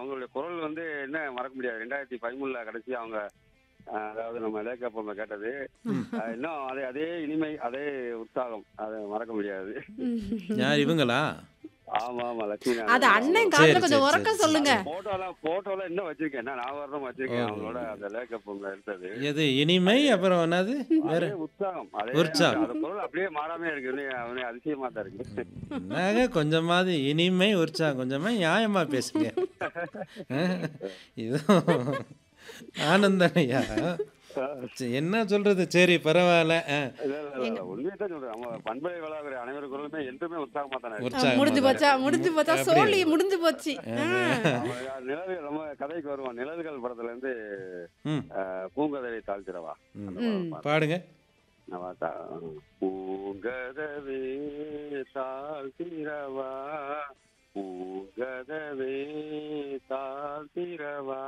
அவங்களுடைய குரல் வந்து என்ன மறக்க முடியாது ரெண்டாயிரத்தி பதிமூணுல கடைசி அவங்க அஹ், அதாவது நம்ம லேக்கா பொம்மை கேட்டது அஹ், இன்னும் அதே அதே இனிமை அதே உற்சாகம் அதை மறக்க முடியாது யார் இவங்களா ஆமா ஆமா லட்சுமி அது நாராயணன். அண்ணன் சரி, காதுல சரி, கொஞ்சம் சரி, உறக்க சரி. சொல்லுங்க போட்டோலாம் போட்டோலாம் இன்னும் வச்சிருக்கேன் என்ன ஞாபகம் வச்சிருக்கேன் ஓ. அவங்களோட அந்த லேக்கா பொம்மை எடுத்தது எது இனிமை அப்புறம் என்னது வேற அதே உற்சாகம் அதே உற்சாகம். அந்த குரல் அப்படியே மாறாம இருக்கு இன்னும் அவனே அதிசயமா தான் இருக்கு என்னங்க கொஞ்சமாவது இனிமை உற்சாகம் கொஞ்சமா நியாயமா பேசுங்க அஹ், இதுவும் ஆனந்தனையா சரி, என்ன சொல்றது சரி பரவாயில்ல அஹ், இல்ல, இல்ல, இல்ல, உண்மையை தான் சொல்றேன் நம்ம பண்பலை வளாகிற அனைவரு குரலுமே என்றுமே உற்சாகமா தானே இருக்கு உற்சாகமா முடிஞ்சு தான் போச்சா இருக்கு. முடிஞ்சு போச்சா அப்படி சோழி முடிஞ்சு போச்சு ஆ. ஆமா, நிழல் நம்ம கதைக்கு வருவோம் நிழல்கள் படத்துல இருந்து ம், அஹ், பூங்கதவை தாழ்த்திடவா ம். ம். பாடுங்க நம்ம தா- பூங்கதவே தாழ்த்திரவா பூங்கதவே தாழ்த்திரவா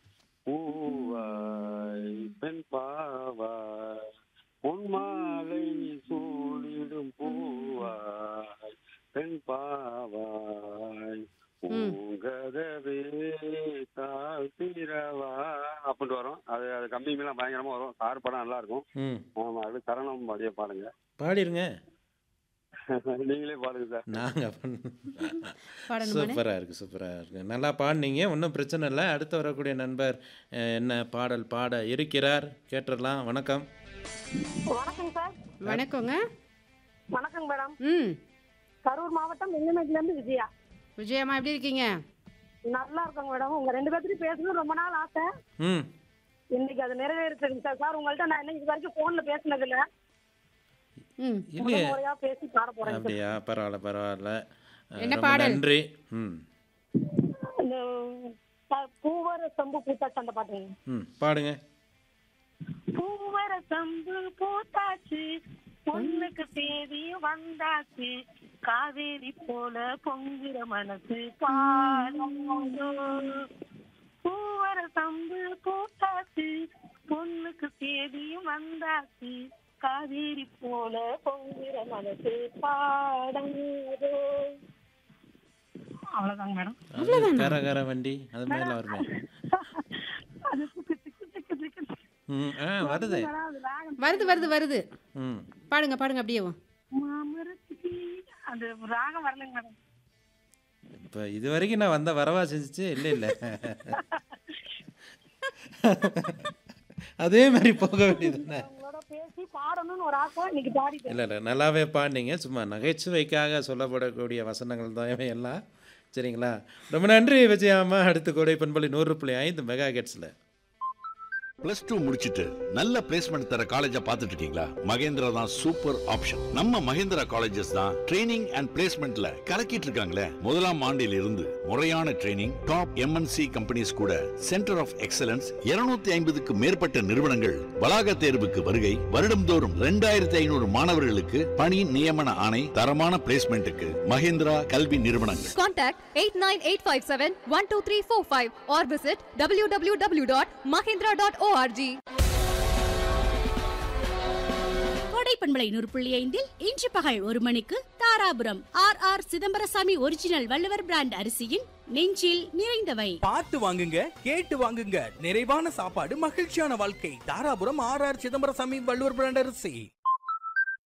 பூவாய் பெண் பாவாய் பொன்மாலை சூழிடும் பூவாய் பெண் பாவாய் பூங்கதவே தாழ்த்திரவா அப்படின்ட்டு வரும் அது அது கம்மிங்கெல்லாம் பயங்கரமா வரும் சார் படம் நல்லா இருக்கும் ம் ஆமா அது சரணம் அப்படியே பாடுங்க பாடிருங்க நீங்களே பாடுங்க சார் நாங்க பாடணுமானே சூப்பரா இருக்கு சூப்பரா இருக்கு நல்லா பாடினீங்க ஒன்றும் பிரச்சனை இல்லை அடுத்து வரக்கூடிய நண்பர் அஹ், என்ன பாடல் பாட இருக்கிறார் கேட்டுடலாம் வணக்கம் வணக்கம் சார் வணக்கங்க வணக்கம் மேடம் ம் கரூர் மாவட்டம் வெங்கமேட்ல இருந்து விஜயா விஜயம்மா எப்படி இருக்கீங்க நல்லா இருக்கோங்க மேடம் உங்க ரெண்டு பேர்த்தையும் பேசணும் ரொம்ப நாள் ஆசை ம் இன்னைக்கு அது நிறைவேறிச்சுங்க சார் சார் உங்கள்ட்ட நான் இன்னைக்கு இது வரைக்கும் போன்ல பேசினது இல்ல ம் இல்லையே முதல் முறையா பேசி பாட போறேன் சார் அப்படியா பரவாயில்ல பரவாயில்ல அஹ், என்ன ரொம்ப பாடல்? நன்றி ம் இந்த சார், பூவர சம்பு பூத்தாச்சு அந்த பாட்டுங்க ம் பாடுங்க பூவர சம்பு பூத்தாச்சு பொண்ணுக்கு தேதி வந்தாச்சு காவேரி போல பொங்குற மனசு பாடுதோ பூவர சம்பு பூத்தாச்சு பொண்ணுக்கு தேதியும் வந்தாச்சு காவேரி போல பொங்குற மனசு பாடுதோ அவ்வளவுதாங்க மேடம் அது கர கர வண்டி அது மேல வருமே அது திக்கு திக்கு திக்கு திக்கு திக்கு. ம் ஆ வருது மேடம், அது ராகம் வருது வருது வருது ம் பாடுங்க பாடுங்க அப்படியே மாமரத்துக்கு அது ராகம் வரலைங்க மேடம் இப்போ இது வரைக்கும் நான் வந்த வரவா செஞ்சுச்சு இல்லை இல்லை அதே மாதிரி போக வேண்டியதுதானே உங்களோட பேசி பாடணும்னு ஒரு ஆசை இன்னைக்கு பாடிட்டேன் இல்லை இல்லை நல்லாவே பாடினீங்க சும்மா நகைச்சுவைக்காக சொல்லப்படக்கூடிய வசனங்கள் தான் இவை எல்லாம் சரிங்களா ரொம்ப நன்றி விஜயாமா அடுத்து கோடை பண்பலி நூறு புள்ளி ஐந்து மெகா கெட்ஸில் பிளஸ் டூ முடிச்சிட்டு நல்ல பிளேஸ்மெண்ட் தர காலேஜா பார்த்துட்டு இருக்கீங்களா மகேந்திரா தான் சூப்பர் ஆப்ஷன் நம்ம மகேந்திரா காலேஜஸ் தான் ட்ரைனிங் அண்ட் பிளேஸ்மெண்ட்ல கலக்கிட்டு இருக்காங்களே முதலாம் ஆண்டில் இருந்து முறையான ட்ரைனிங் டாப் எம்என்சி கம்பெனிஸ் கூட சென்டர் ஆஃப் எக்ஸலன்ஸ் 250 ஐம்பதுக்கு மேற்பட்ட நிறுவனங்கள் வளாக தேர்வுக்கு வருகை வருடம்தோறும் ரெண்டாயிரத்தி ஐநூறு மாணவர்களுக்கு பணி நியமன ஆணை தரமான பிளேஸ்மெண்ட்டுக்கு மகேந்திரா கல்வி நிறுவனங்கள் Contact 89857-12345 or visit www.mahindra.org. கோடை பண்பலை நூறு புள்ளி ஐந்தில் இன்று பகல் ஒரு மணிக்கு Dharapuram R R Chidambarasamy original Valluvar brand அரிசியின் நெஞ்சில் நிறைந்தவை பார்த்து வாங்குங்க கேட்டு வாங்குங்க நிறைவான சாப்பாடு மகிழ்ச்சியான வாழ்க்கை Dharapuram R R Chidambarasamy Valluvar brand அரிசி